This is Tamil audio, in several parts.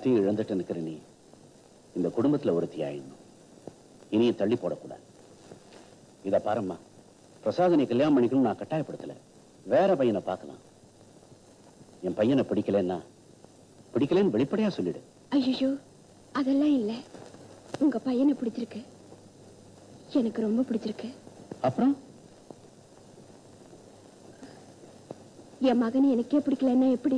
தீ இழந்துட்டு நிக்கிற நீ இந்த குடும்பத்துல ஒருத்தி ஆயிடணும் இனியும் தள்ளி போடக்கூடாது இத பாரும்மா பிரசாத நீ கல்யாணம் பண்ணிக்கணும் நான் கட்டாயப்படுத்தல வேற பையனை பார்க்கலாம் என் பையனை பிடிக்கலன்னா பிடிக்கலன்னு வெளிப்படையா சொல்லிடு ஐயோ அதெல்லாம் இல்ல உங்க பையனை பிடிச்சிருக்கு எனக்கு ரொம்ப பிடிச்சிருக்கு அப்புறம் என் மகன் எனக்கே பிடிக்கலன்னா எப்படி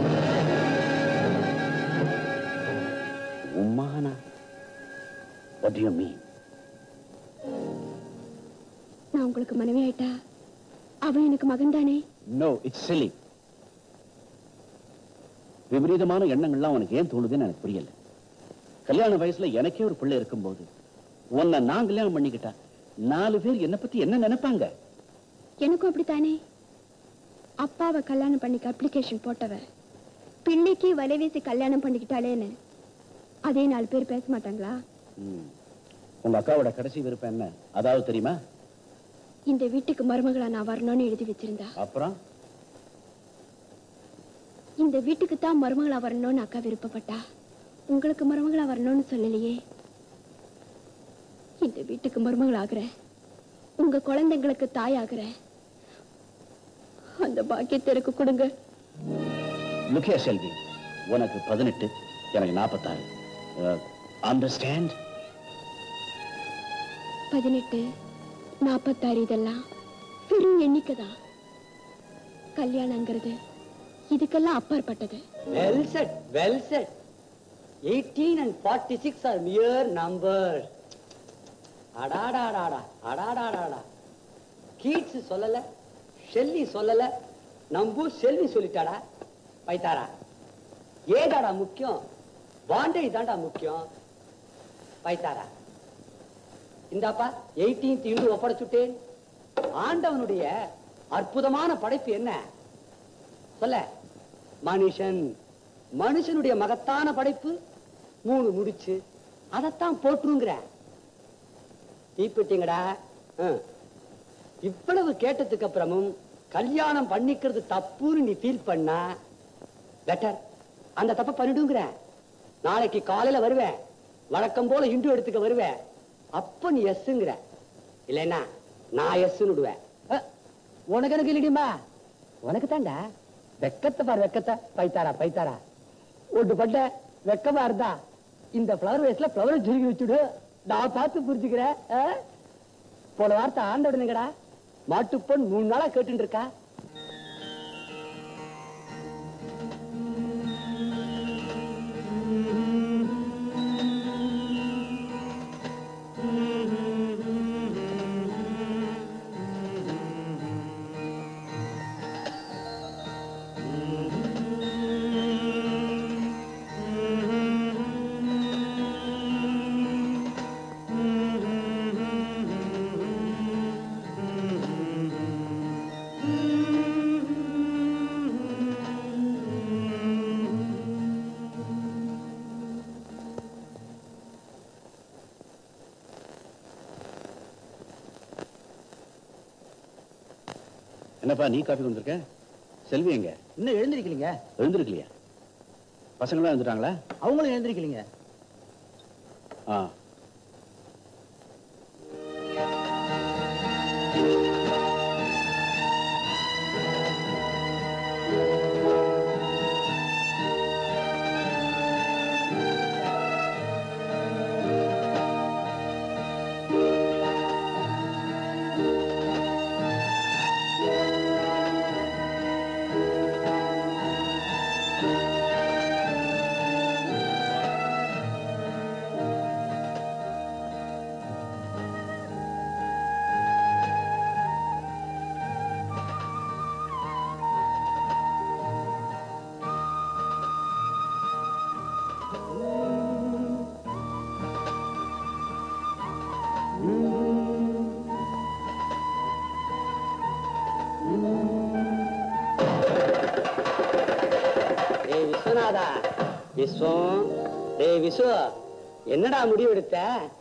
உம்மானா what do you mean நான் உங்களுக்கு மனைவி ஆயிட்டா அவன் எனக்கு மகன் தானே no it's silly விபரீதமான எண்ணங்கள்லாம் உனக்கு ஏன் தோணுதுன்னு எனக்கு புரியல கல்யாண வயசுல எனக்கே ஒரு பிள்ளை இருக்கும்போது உன்னை நான் கல்யாணம் பண்ணிக்கிட்டா நாலு பேர் என்ன பத்தி என்ன நினைப்பாங்க எனக்கும் அப்படித்தானே அப்பாவை கல்யாணம் பண்ணிக்க அப்ளிகேஷன் போட்டவ பிள்ளைக்கு வலை வீசி கல்யாணம் பண்ணிக்கிட்டாளேன்னு அதே நாலு பேர் பேச மாட்டாங்களா ம். உங்க அக்காவோட கடைசி விருப்பம் என்ன அதாவது தெரியுமா இந்த வீட்டுக்கு மருமகளா நான் வரணும்னு எழுதி வச்சிருந்தா அப்புறம் இந்த வீட்டுக்கு தான் மருமகளா வரணும்னு அக்கா விருப்பப்பட்டா உங்களுக்கு மருமகளா வரணும்னு சொல்லலையே இந்த வீட்டுக்கு மருமகளாகிற உங்க குழந்தைங்களுக்கு தாயாகிற அந்த பாக்கியத்தை எனக்கு கொடுங்க லுக்கியா செல்வி உனக்கு பதினெட்டு எனக்கு நாற்பத்தாறு அண்டர்ஸ்டாண்ட் பதினெட்டு நாற்பத்தாறு இதெல்லாம் பெரும் எண்ணிக்கை தான் கல்யாணங்கிறது இதுக்கெல்லாம் அப்பாற்பட்டது Well said, well said. 18 and 46 are mere numbers. அடாடாடாடா அடாடாடாடா கீட்ஸ் சொல்லல ஷெல்லி சொல்லல நம்பு செல்வி சொல்லிட்டாடா பைத்தாரா ஏதாடா முக்கியம் பாண்டை தாண்டா முக்கியம் பைத்தாரா இந்தாப்பா 18th இன்று ஒப்படைச்சுட்டேன் ஆண்டவனுடைய அற்புதமான படைப்பு என்ன சொல்ல மனுஷன் மனுஷனுடைய மகத்தான படைப்பு மூணு முடிச்சு அதைத்தான் போட்டுருங்கிற தீப்பிட்டீங்கடா ஹம். இவ்வளவு கேட்டதுக்கு அப்புறமும் கல்யாணம் பண்ணிக்கிறது தப்புன்னு நீ ஃபீல் பண்ணா பெட்டர் அந்த தப்பை பண்ணிடுங்கிற நாளைக்கு காலையில வருவேன் வழக்கம் போல இண்டு எடுத்துக்க வருவேன் அப்ப நீ எஸ்ங்கிற இல்லைன்னா நான் எஸ்ன்னு விடுவேன் அஹ், உனக்கு எனக்கு இல்லடிமா உனக்கு தாண்டா வெக்கத்தை பாரு வெக்கத்தை பைத்தாரா பைத்தாரா ஒட்டு பட்ட வெக்கமா இருந்தா இந்த ஃப்ளவர் வேஸ்ட்ல ஃப்ளவர் சுருக்கி வச்சுடு நான் பார்த்து புரிஞ்சுக்கிறேன் ஆ? போன வார்த்தை ஆண்ட விடுங்கடா மாட்டுப்பொன் மூணு நாளா கேட்டுட்டு இருக்கா என்னப்பா நீ காப்பி கொண்டிருக்க செல்வி எங்க இன்னும் எழுந்திருக்கீங்க எழுந்திருக்கலையா பசங்களாம் எழுந்துட்டாங்களா அவங்களும் எழுந்திருக்கீங்க ஆ ஏய் விஸ்வநாதா விஸ்வம் ஏய் விஸ்வ என்னடா முடிவு எடுத்த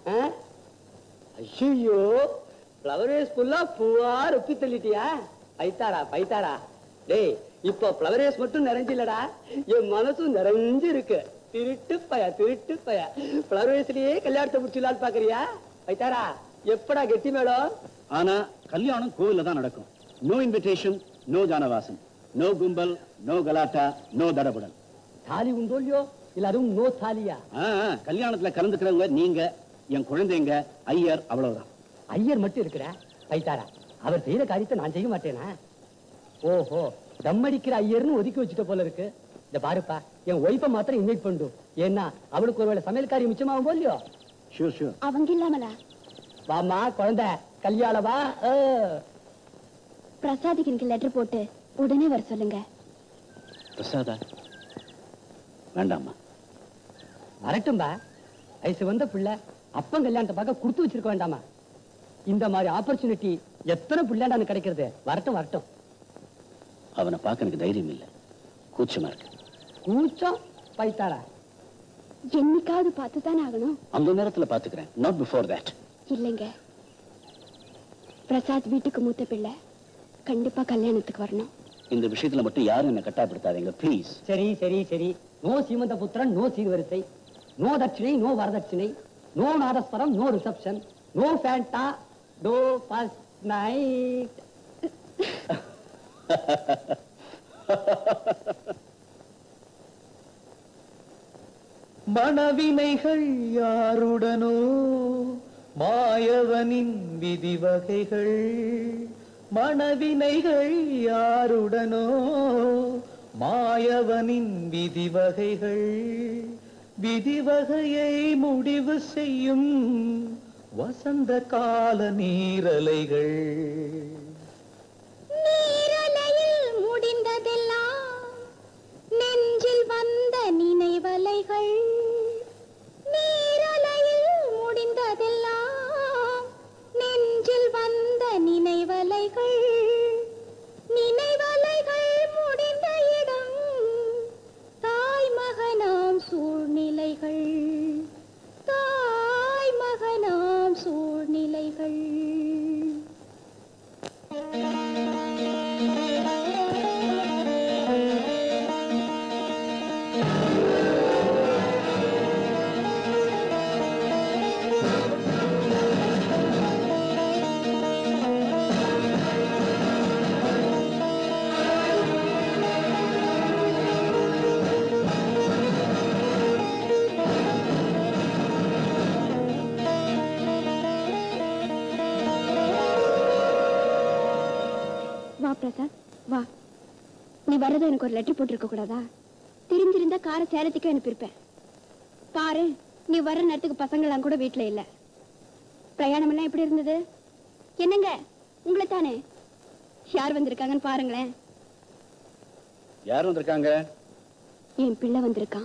ஐயோ ஃப்ளவர் வேஸ் ஃபுல்லா பூவா ரொப்பி தள்ளிட்டியா பைத்தாரா பைத்தாரா டேய் இப்போ ஃப்ளவர் வேஸ் மட்டும் நிறைஞ்சில்லடா என் மனசும் நிறைஞ்சு இருக்கு திருட்டு பய திருட்டு பய பலர் வயசுலயே கல்யாணத்தை முடிச்சுலான்னு பாக்குறியா வைத்தாரா எப்படா கெட்டி மேடம் ஆனா கல்யாணம் கோவில்ல தான் நடக்கும் நோ இன்விடேஷன் நோ ஜானவாசன் நோ கும்பல் நோ கலாட்டா நோ தடபுடல் தாலி உண்டோ இல்லையோ இல்ல அதுவும் நோ தாலியா ஆ, ஆ, கல்யாணத்துல கலந்துக்கிறவங்க நீங்க என் குழந்தைங்க ஐயர் அவ்வளவுதான் ஐயர் மட்டும் இருக்கிற வைத்தாரா அவர் செய்யற காரியத்தை நான் செய்ய மாட்டேனா ஓஹோ தம் அடிக்கிற ஐயர்னு ஒதுக்கி வச்சுட்ட போல இருக்கு இந்த பாருப்பா என் ஒய்ஃபை மாத்திரம் இன்வைட் பண்ணு ஏன்னா அவளுக்கு ஒருவேளை சமையல்காரி மிச்சமாகும் போலியோ ஷூர் ஷூர் அவங்க இல்லாமலா வாமா குழந்தை கல்யாணம் வா ஆ. பிரசாதிக்கு எனக்கு லெட்டர் போட்டு உடனே வர சொல்லுங்க பிரசாதா வேண்டாம்மா வரட்டும்பா வயசு வந்த பிள்ளை அப்பன் கல்யாணத்தை பார்க்க கொடுத்து வச்சிருக்க வேண்டாமா இந்த மாதிரி ஆப்பர்ச்சுனிட்டி எத்தனை பிள்ளைண்டான்னு கிடைக்கிறது வரட்டும் வரட்டும் அவனை பார்க்க எனக்கு தைரியம் இல்லை கூச்சமா இருக்கு கூச்சம் பைத்தாரா என்னைக்காவது பார்த்து தானே ஆகணும் அந்த நேரத்துல பாத்துக்கிறேன் நாட் பிஃபோர் தட் இல்லைங்க பிரசாத் வீட்டுக்கு மூத்த பிள்ளை கண்டிப்பா கல்யாணத்துக்கு வரணும் இந்த விஷயத்துல மட்டும் யாரும் என்ன கட்டாயப்படுத்தாதீங்க ப்ளீஸ் சரி சரி சரி நோ சீமந்த புத்திரன் நோ சீர்வரிசை நோ தட்சிணை நோ வரதட்சிணை நோ நாதஸ்வரம் no reception no Fanta no first night மணவினைகள் யாருடனோ மாயவனின் விதிவகைகள் மணவினைகள் யாருடனோ மாயவனின் விதிவகைகள் விதிவகையை முடிவு செய்யும் வசந்த கால நீரலைகள் நீரலையில் முடிந்ததெல்லாம் நெஞ்சில் வந்த நினைவலைகள் நீரலையில் முடிந்ததெல்லாம் நெஞ்சில் வந்த நினைவலைகள் நினைவலைகள் முடிந்த இடம் தாய் மகனாம் சூழ்நிலைகள் தாய் மகனாம் சூழ்நிலைகள் வா பிரசாத் வா நீ வர்றத எனக்கு ஒரு லெட்டர் போட்டிருக்க கூடாதா தெரிஞ்சிருந்தா காரை சேலத்துக்கு அனுப்பியிருப்பேன் பாரு நீ வர்ற நேரத்துக்கு பசங்களாம் கூட வீட்டுல இல்ல பிரயாணம் எல்லாம் எப்படி இருந்தது என்னங்க உங்களை தானே யார் வந்திருக்காங்கன்னு பாருங்களேன் யார் வந்திருக்காங்க என் பிள்ளை வந்திருக்கான்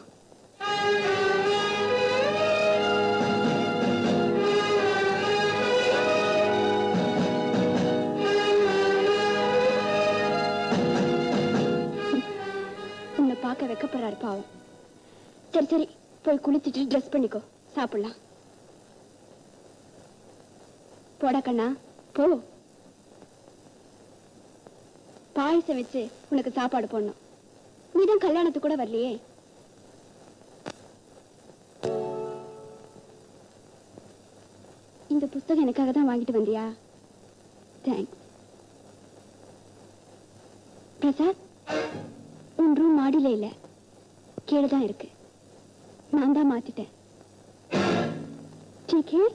உன்னை பார்க்க வெக்கப்படுறாரு பாவம் சரி சரி போய் குளிச்சிட்டு ட்ரெஸ் பண்ணிக்கோ சாப்பிடலாம் போடா கண்ணா போ பாயசம் வச்சு உனக்கு சாப்பாடு போடணும் நீதான் கல்யாணத்துக்கு கூட வரலையே இந்த புஸ்தகம் எனக்காக தான் வாங்கிட்டு வந்தியா தேங்க்ஸ் பிரசாத் உன் ரூம் மாடியில இல்ல கீழே தான் இருக்கு நான் தான் மாத்திட்டேன் ठीक है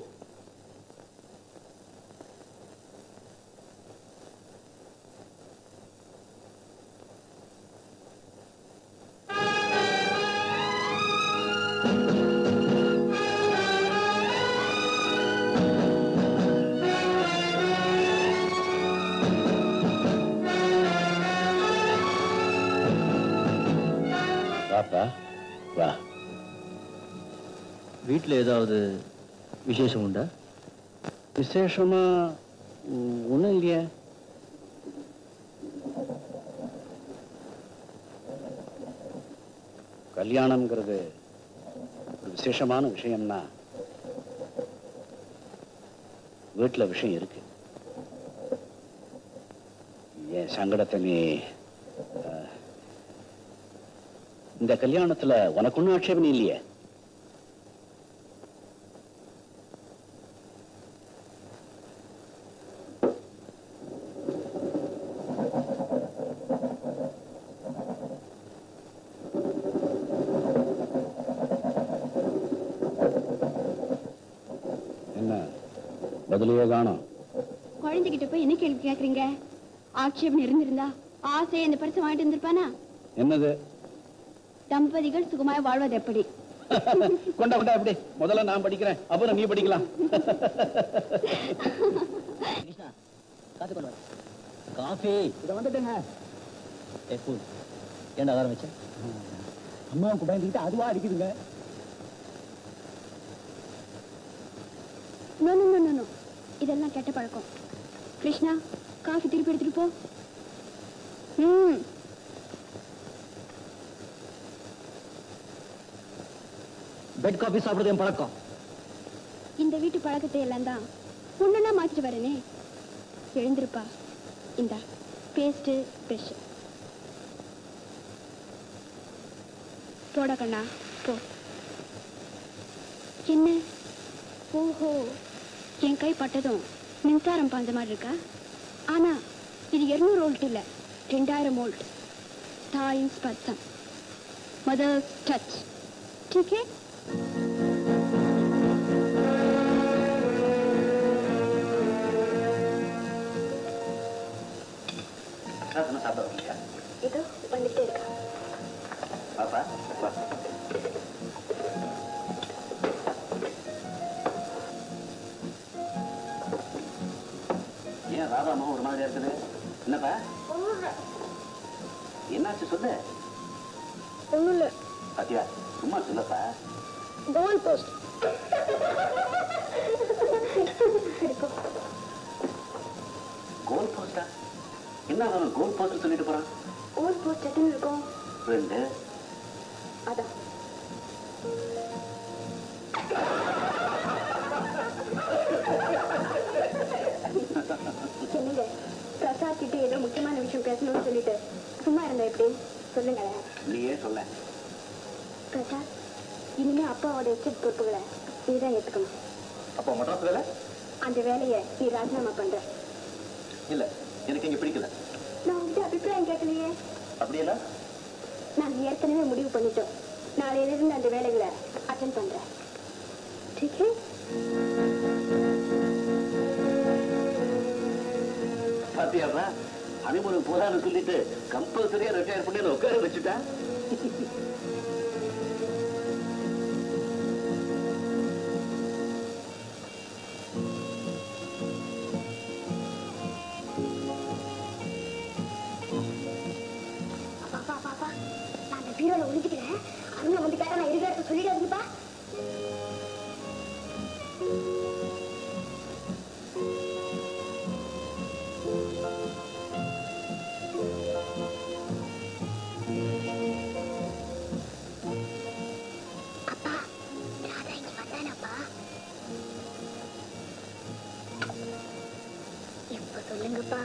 வாப்பா வா வீட்டில் ஏதாவது விசேஷம் உண்டா விசேஷமா ஒன்றும் இல்லையே கல்யாணம்ங்கிறது ஒரு விசேஷமான விஷயம்னா வீட்டுல விஷயம் இருக்கு என் சங்கடத்தை நீ அஹ், இந்த கல்யாணத்துல உனக்கு ஒன்றும் ஆட்சேபனை இல்லையே என்ன பதிலையே காணோம் குழந்தைகிட்ட போய் என்ன கேள்வி கேக்குறீங்க ஆட்சேபம் இருந்திருந்தா ஆசையை இந்த பரிசை வாங்கிட்டு இருந்திருப்பானா என்னது தம்பதிகள் சுகமாய் வாழ்வது எப்படி கொண்டா கொண்டா அப்படி முதல்ல நான் படிக்கிறேன் அப்புறம் நீ படிக்கலாம் கிருஷ்ணா காத்து கொண்டு வர காஃபி இதை வந்துட்டேங்க ஏ கூல் ஏன்டா ஆரம்பிச்சேன் அம்மாவுக்கு பயந்துக்கிட்டு அதுவா அடிக்குதுங்க நோ நோ நோ நோ இதெல்லாம் கெட்ட பழக்கம் கிருஷ்ணா காஃபி திருப்பி எடுத்துட்டு போ ம் பெட் காஃபி சாப்பிடுறது என் பழக்கம் இந்த வீட்டு பழக்கத்தை எல்லாம் தான் ஒண்ணுன்னா மாத்திட்டு வரேனே எழுந்திருப்பா இந்தா பேஸ்ட் ப்ரெஷ் போட கண்ணா போ என்ன ஓஹோ என் கை பட்டதும் மின்சாரம் பாய்ந்த மாதிரி இருக்கா ஆனா இது இருநூறு வோல்ட் இல்ல ரெண்டாயிரம் வோல்ட் தாயின் ஸ்பர்சம் மதர்ஸ் டச் ठीक है சாப்பிட வரலையா இதோ வந்துட்டே இருக்கா பாப்பா வா. ஏன் ராதாமா ஒரு மாதிரி இருக்குது என்னப்பா என்னாச்சு சொல்லு ஒன்றும் இல்லை பாத்தியா சும்மா சொல்லப்பா கோல் போஸ்ட் கோல் போஸ்டா என்ன அவன் கோல் போஸ்ட் சொல்லிட்டு போறான் கோல் போஸ்ட் எத்தனை இருக்கும் ரெண்டு அதான் என்னங்க பிரசாத் கிட்ட ஏதோ முக்கியமான விஷயம் பேசணும்னு சொல்லிட்டு சும்மா இருந்தா எப்படி சொல்லுங்களேன் நீயே சொல்ல பிரசாத் இனிமே அப்பாவோட எச்சரிக்கை பொறுப்புகளை நீ தான் ஏற்றுக்கணும் அப்போ மட்ராஸ் வேலை அந்த வேலையை நீ ராஜினாமா பண்ற இல்ல எனக்கு இங்க பிடிக்கல நான் உங்ககிட்ட அபிப்பிராயம் கேட்கலையே அப்படியெல்லாம் நாங்க ஏற்கனவே முடிவு பண்ணிட்டோம் நாளையில இருந்து அந்த வேலைகளை அட்டன் பண்றேன் ठीक है பாத்தியாப்பா ஹனிமூனுக்கு போதான்னு சொல்லிட்டு கம்பல்சரியா ரிட்டையர் பண்ணி என்னை உட்கார வச்சுட்டா பாப்பா பாப்பா நான் அந்த பீரோல ஒளிஞ்சுக்கிறேன் அருணா வந்து கேட்டா நான் இருக்கிற இடத்த சொல்லிடாதீங்கப்பா அப்பா ராதா இங்க வந்தானப்பா இப்ப சொல்லுங்கப்பா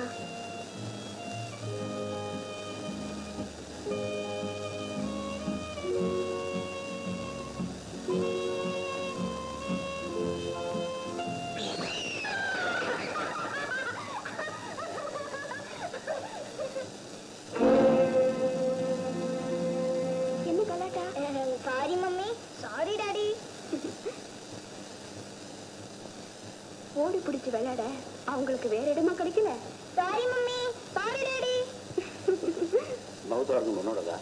என்ன கலாட்டா சாரி மம்மி சாரி டாடி ஓடி பிடிச்சு விளையாட அவங்களுக்கு வேற இடமா கிடைக்கல sorry mummy sorry daddy mouth organ உன்னோடதா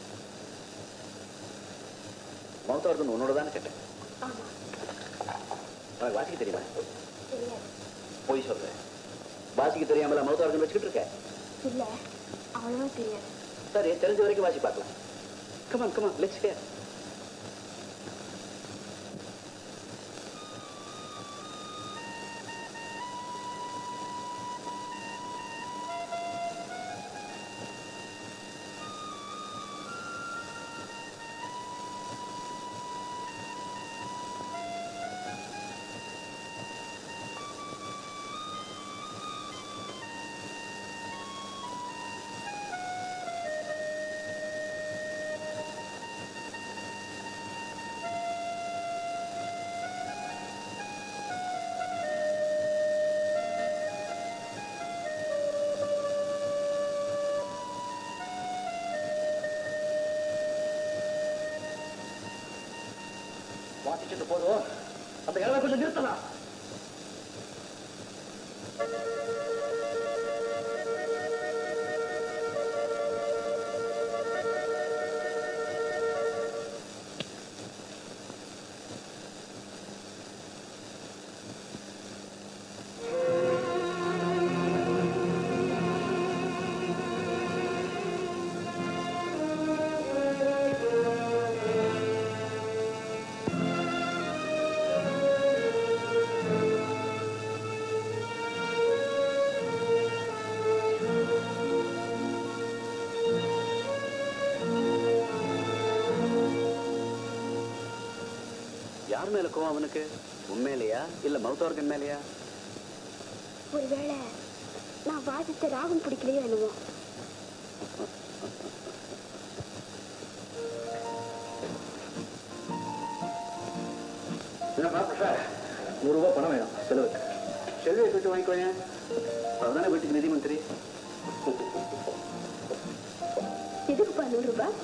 மௌத்தார்கன் உன்னோடதான்னு கேட்டேன் ஆமா உனக்கு வாசிக்க தெரியுமா தெரியாது போய் சொல்றேன் வாசிக்க தெரியாமல மௌத்தார்கன் வச்சுக்கிட்டு இருக்க இல்ல அவ்வளவா தெரியாது சரி தெரிஞ்ச வரைக்கும் வாசி பார்க்கலாம் கமான் கமான் லெட்ஸ் ஹியர் வாசிச்சது போதும் அந்த இளவை கொஞ்சம் நிறுத்தலாம் யார் மேல கோவம் அவனுக்கு உண்மையிலையா இல்ல மௌத்தார்கன் மேலையா ஒருவேளை நான் வாசித்த ராகம் பிடிக்கலையோ என்னவோ நூறு ரூபாய் பணம் வேணும் செலவுக்கு செல்வியை சுட்டு வாங்கிக்கோங்க அதுதானே வீட்டுக்கு நிதி மந்திரி எதுக்குப்பா நூறு ரூபாய்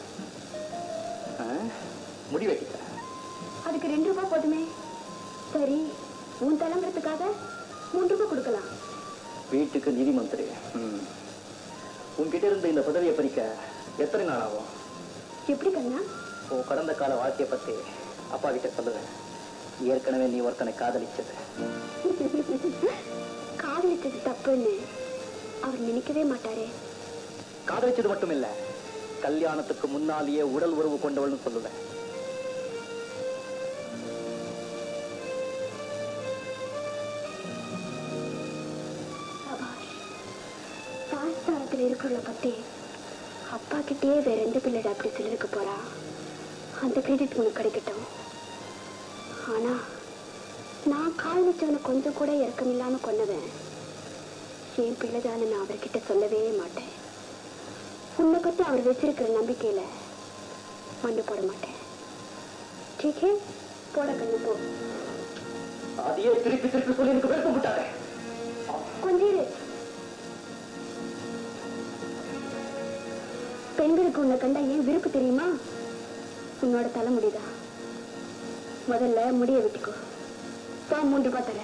முடி வைக்கிறேன் அதுக்கு ரெண்டு ரூபாய் போதுமே சரி உன் தலைமுறதுக்காக மூன்று ரூபாய் கொடுக்கலாம் வீட்டுக்கு நிதி மந்திரி ம். உன்கிட்ட இருந்து இந்த பதவியை பறிக்க எத்தனை நாள் ஆகும் எப்படி கண்ணா உன் கடந்த கால வாழ்க்கையை பத்தி அப்பா கிட்ட சொல்லுவேன் ஏற்கனவே நீ ஒருத்தனை காதலிச்சது காதலிச்சது தப்புன்னு அவர் நினைக்கவே மாட்டாரே காதலிச்சது மட்டும் இல்ல கல்யாணத்துக்கு முன்னாலேயே உடல் உறவு கொண்டவள்னு சொல்லுவேன் சபாஷ் பாஸ்தாரத்தில் இருக்கிறவளை பத்தி அப்பா கிட்டேயே வேற எந்த பிள்ளை அப்படி சொல்லிருக்க போறா அந்த கிரெடிட் உனக்கு கிடைக்கட்டும் ஆனா நான் காதலிச்சவனை கொஞ்சம் கூட இறக்கம் இல்லாம கொன்னவன் என் பிள்ளைதானே நான் அவர்கிட்ட சொல்லவே மாட்டேன் உன்னை பத்தி அவர் வச்சிருக்கிற நம்பிக்கையில மண்ணு போட மாட்டேன் டீக்கே போட கண்ணு போ அதையே திருப்பி திருப்பி சொல்லி எனக்கு வெறுப்பு விட்டாரு கொஞ்சம் இரு. பெண்களுக்கு உன்னை கண்டா ஏன் விருப்பு தெரியுமா உன்னோட தலைமுடிதான் முதல்ல முடிய வெட்டிக்கோ பா மூன்று ரூபாய் தரேன்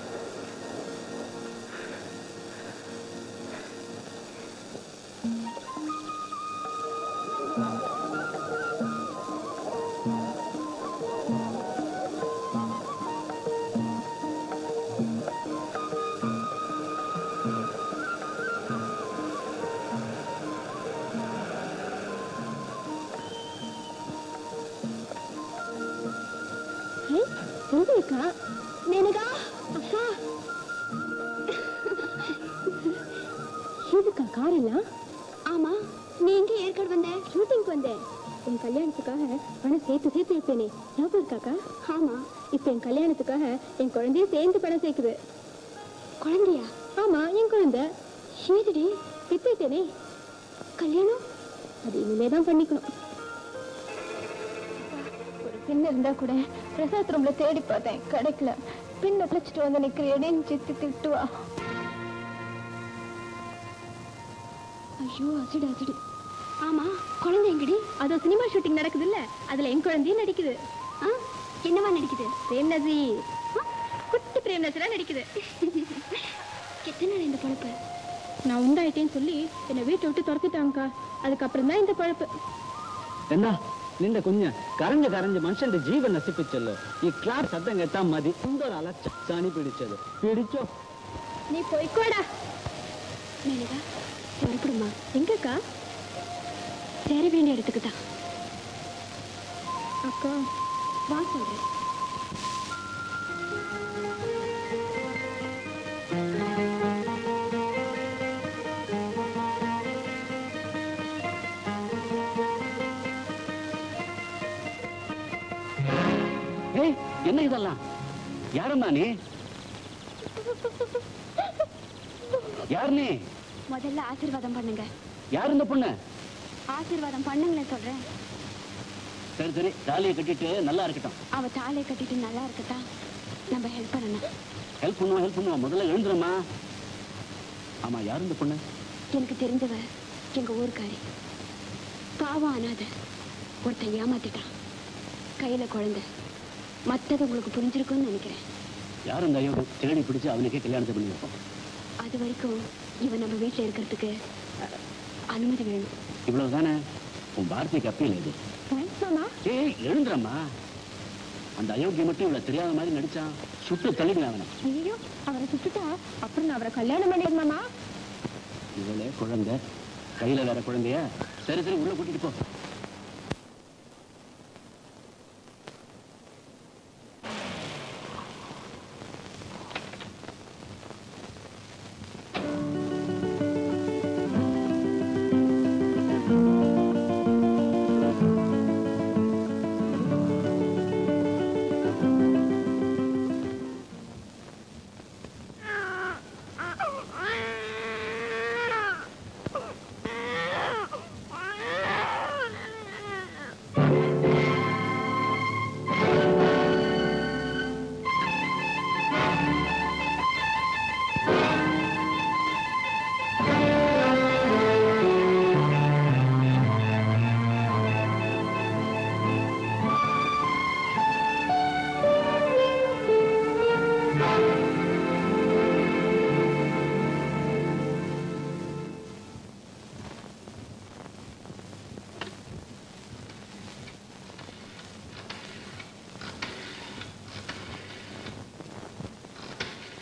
செல்வியக்கா நேனுகா அக்கா எதுக்கா கார் எல்லாம் ஆமா நீ எங்க ஏற்காடு வந்த ஷூட்டிங் வந்தேன் என் கல்யாணத்துக்காக பணம் சேர்த்து சேர்த்து வைப்பேனே ஞாபகம் இருக்காக்கா ஆமா இப்ப என் கல்யாணத்துக்காக என் குழந்தைய சேர்ந்து பணம் சேர்க்குது குழந்தையா ஆமா என் குழந்தை ஏதுடி பெத்துட்டேனே கல்யாணம் அது இனிமே தான் பண்ணிக்கணும் ஒரு பின் இருந்தா கூட பிரசாத் ரூம்ல தேடி பார்த்தேன் கிடைக்கல பின்ன கழிச்சிட்டு வந்து நிக்கிறேன்னு சித்து திட்டுவா ஐயோ அசிடு அசிடு ஆமா குழந்தை எங்கடி அதோ சினிமா ஷூட்டிங் நடக்குது இல்ல அதுல என் குழந்தையும் நடிக்குது ஆ என்னவா நடிக்குது பிரேம் நசீர் ஆ, குட்டி பிரேம் நசீரா நடிக்குது எத்தனை நாள் இந்த பொழப்பு நான் உண்டாயிட்டேன்னு சொல்லி என்னை வீட்டை விட்டு துரத்திட்டாங்கக்கா அதுக்கப்புறம் தான் இந்த பொழப்பு എന്താ നിന്റെ കുഞ്ഞ് കരഞ്ഞ് കരഞ്ഞ് മനുഷ്യന്റെ ജീവൻ നശിപ്പിച്ചല്ലോ ഈ ക്ലാസ് ശബ്ദം കേട്ടാൽ മതി എന്തൊരു അലച്ച ചാണി പിടിച്ചത് പിടിച്ചോ நீ போய்க்கோடா மேனகா மறுபடியுமா எங்கக்கா சேர வேண்டிய இடத்துக்கு தான் அக்கா வா சொல்றேன் ஏய் என்ன இதெல்லாம் யாரம்மா நீ யார் நீ முதல்ல ஆசீர்வாதம் பண்ணுங்க யார் இந்த பொண்ணு ஆசீர்வாதம் பண்ணுங்களேன் சொல்றேன் சரி சரி தாலியை கட்டிட்டு நல்லா இருக்கட்டும் அவ தாலியை கட்டிட்டு நல்லா இருக்கட்டா நம்ம ஹெல்ப் பண்ணணும் ஹெல்ப் பண்ணுவோம் ஹெல்ப் பண்ணுவோம் முதல்ல எழுந்துருமா ஆமா யார் இந்த பொண்ணு எனக்கு தெரிஞ்சவ எங்க ஊருக்காரி பாவம் அனாத ஒருத்தன் ஏமாத்திட்டான் கையில குழந்தை மத்தது உங்களுக்கு புரிஞ்சிருக்கும்னு நினைக்கிறேன் யாரும் இந்த அயோக்கியம் தேடி பிடிச்சு அவனுக்கே கல்யாணத்தை பண்ணி வைப்போம் அது வரைக்கும் இவன் நம்ம வீட்டுல இருக்கிறதுக்கு அஹ், அனுமதி வேணும் இவ்வளவுதானே உன் வார்த்தைக்கு அப்பீல் இது மாமா ஏய் எழுந்துறம்மா அந்த அயோக்கியம் மட்டும் இவ்வளவு தெரியாத மாதிரி நடிச்சான் சுட்டு தள்ளிடுவேன் அவனை ஐயோ அவரை சுட்டுட்டா அப்புறம் நான் அவரை கல்யாணம் பண்ணிடு மாமா இவளே குழந்தை கையில வேற குழந்தைய சரி சரி உள்ள கூட்டிட்டு போ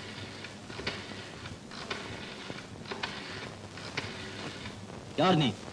யார் நீ